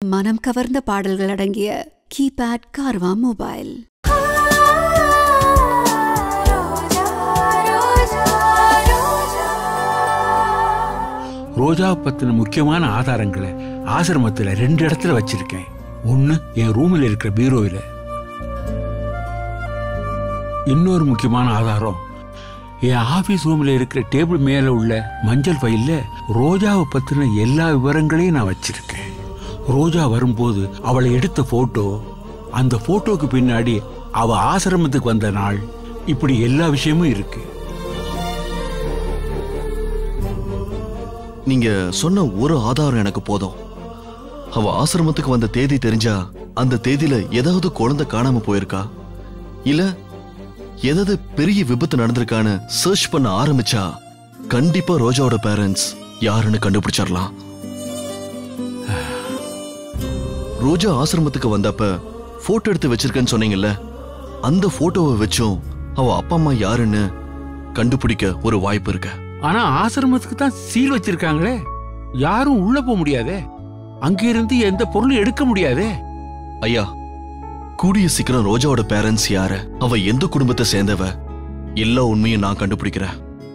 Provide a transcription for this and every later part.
மனம் கவர்ந்த பாடல்கள் அடங்கிய கீபேட் கார்வா மொபைல் ரோஜா பத்தின முக்கியமான ஆதாரங்களை ஆசிரமத்துல ரெண்டு இடத்துல வச்சிருக்கேன் ஒண்ணு என் ரூமில் இருக்கிற பீரோவில் இன்னொரு முக்கியமான ஆதாரம் என் ஆபீஸ் ரூம்ல இருக்கிற டேபிள் மேல உள்ள மஞ்சள் ஃபைல்ல ரோஜாவை பத்தின எல்லா விவரங்களையும் நான் வச்சிருக்கேன் ரோஜா வரும்போது அவளை எடுத்த போட்டோ அந்த போட்டோக்கு பின்னாடி அவ ஆசிரமத்துக்கு வந்த நாள் இப்படி எல்லா விஷயமும் இருக்கு நீங்க சொன்ன ஒரு ஆதாரம் எனக்கு போதும் அவ ஆசிரமத்துக்கு வந்த தேதி தெரிஞ்சா அந்த தேதியில ஏதாவது குழந்தை காணாம போயிருக்கா இல்ல ஏதாவது பெரிய விபத்து நடந்திருக்கான்னு சர்ச் பண்ண ஆரம்பிச்சா கண்டிப்பா ரோஜாவோட பேரண்ட்ஸ் யாருன்னு கண்டுபிடிச்சிடலாம் ரோஜா ஆசிரமத்துக்கு வந்தப்ப போட்டோ எடுத்து வச்சிருக்கேன்னு சொன்னீங்கல்ல அந்த போட்டோவை வச்சும் அவ அப்பா அம்மா யாருன்னு கண்டுபிடிக்க ஒரு வாய்ப்பு இருக்கு ஆனா ஆசிரமத்துக்கு தான் சீல் வச்சிருக்காங்களே யாரும் உள்ள போக முடியாதே அங்கிருந்து எந்த பொருளும் எடுக்க முடியாதே ஐயா கூடிய சீக்கிரம் ரோஜாவோட பேரண்ட்ஸ் யாரு அவ எந்த குடும்பத்தை சேர்ந்தவ எல்லா உண்மையும் நான் கண்டுபிடிக்கிறேன்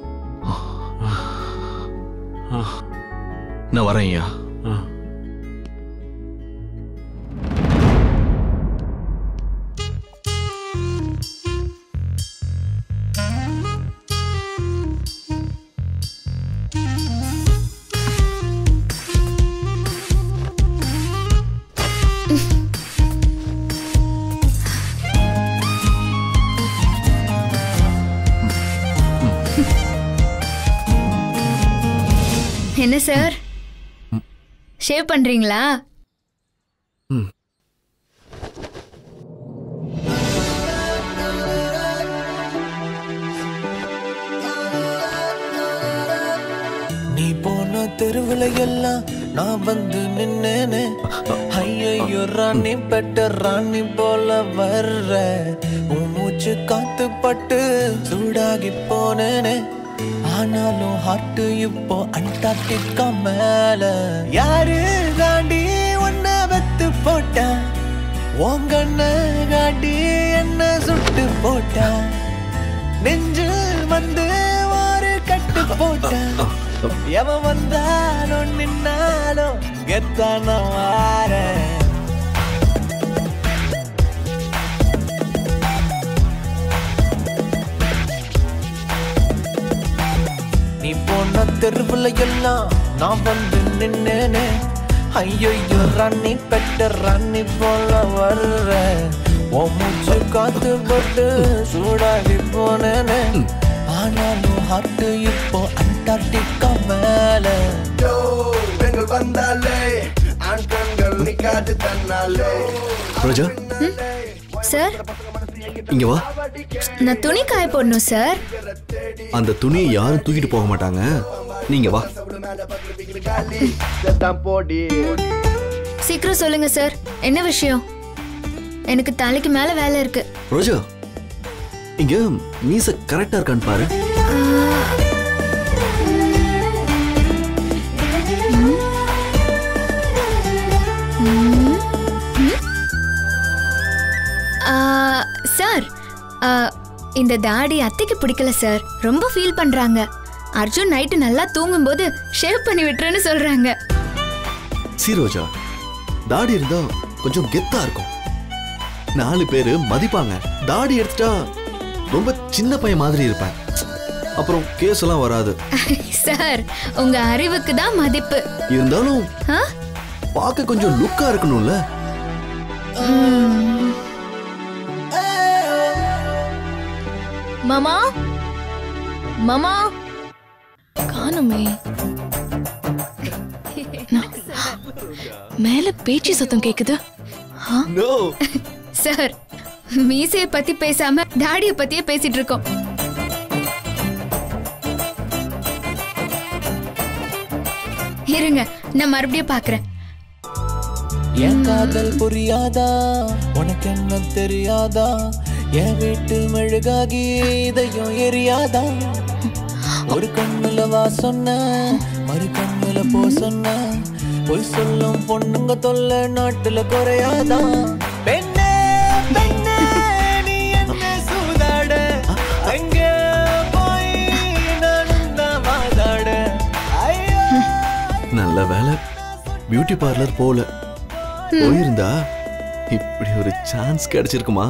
ஆ, நான் வரேன் ஐயா ஆ. என்ன சார் ஷேவ் பண்றீங்களா நீ போன தெருவுல எல்லாம் நான் வந்து நின்னேனே ஐயோ ராணி பெட்ட ராணி போல வர்ற உன் மூச்சு காத்து பட்டு சூடாகி போனேனே ஆனாலும் ஹார்ட் இப்போ அண்டார்டிகா மேல யாரு தாண்டி உன்ன வெத்து போட்டா உங்கண்ண காட்டி என்ன சுட்டு போட்டா நெஞ்சில் வந்து ஒரு கட்டு போட்டா எவன் வந்தாலும் நின்னாலும் கெத்தான வாரேன் நீ போன தெருவுல எல்லாம் நான் வந்து நின்னேனே ஐயோ ராணி பெட்ட ராணி போல வர்ற உன் மூச்சு காத்து போட்டு சூடாகி போனேனே ஆனாலும் ஹார்ட் இப்போ அண்டார்டிகா மேல பெண்கள் வந்தாலே ஆண் பெண்கள் நிக்காது தன்னாலே ரோஜா சார் இங்க வா நான் துணி காய போடணும் சார் அந்த துணியை யாரும் தூக்கிட்டு போக மாட்டாங்க நீங்க வா செத்தான் போடி சீக்கிரம் சொல்லுங்க சார் என்ன விஷயம் எனக்கு தலைக்கு மேல வேலை இருக்கு ரோஜா இங்க மீச கரெக்டா இருக்கான்னு பாரு ஆ, சார் ஆ, இந்த தாடி அத்தைக்கு பிடிக்கல சார் ரொம்ப ஃபீல் பண்றாங்க அர்ஜுன் நைட்டு நல்லா தூங்கும்போது ஷேவ் பண்ணி விட்டுறேன்னு சொல்றாங்க சி ரோஜா தாடி இருந்தா கொஞ்சம் கெத்தா இருக்கும் நாலு பேரு மதிப்பாங்க தாடி எடுத்துட்டா ரொம்ப சின்ன பையன் மாதிரி இருப்பேன் அப்புறம் கேஸ் எல்லாம் வராது சார் உங்க அறிவுக்கு தான் மதிப்பு இருந்தாலும் ஆ? பார்க்க கொஞ்சம் லுக்கா இருக்கணும்ல மாமா மாமா காணுமே நான்- மேல பேச்சு சத்தம் கேக்குது ஆ? நோ சார் மீசைய பத்தி பேசாம தாடிய பத்தியே பேசிட்டு இருக்கோம் இருங்க நான் மறுபடியும் பாக்குறேன் என் காதல் புரியாதா உனக்கு என்ன தெரியாதா என் வீட்டு மெழுகாகி இதையும் எரியாதா ஒரு கண்ணுல வா சொன்ன மறு கண்ணுல போ சொன்ன பொய் சொல்லும் பொண்ணுங்க தொல்லை நாட்டுல குறையாதா பெண்ணே பெண்ணே நீ என்ன சூதாட எங்க போய் நானும் தான் வாதாட ஐயோ நல்ல வேலை பியூட்டி பார்லர் போல போயிருந்தா இப்படி ஒரு சான்ஸ் கிடைச்சிருக்குமா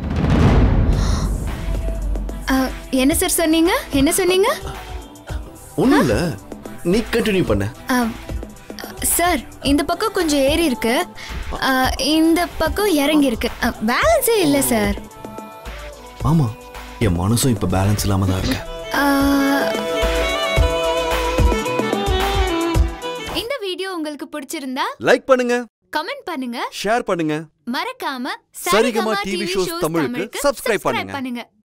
ஆ, என்ன சார் சொன்னீங்க என்ன சொன்னீங்க ஒண்ணும் இல்ல நீ கண்டினியூ பண்ண ஆ, சார் இந்த பக்கம் கொஞ்சம் ஏறி இருக்கு ஆ, இந்த பக்கம் இறங்கி இருக்கு பேலன்ஸே இல்லை சார் ஆமா என் மனசும் இப்ப பேலன்ஸ் இல்லாம தான் இருக்கு ஆ, இந்த வீடியோ உங்களுக்கு பிடிச்சிருந்தா லைக் பண்ணுங்க கமெண்ட் பண்ணுங்க ஷேர் பண்ணுங்க மறக்காம சரிகமா TV shows தமிழுக்கு subscribe பண்ணுங்க. பண்ணுங்க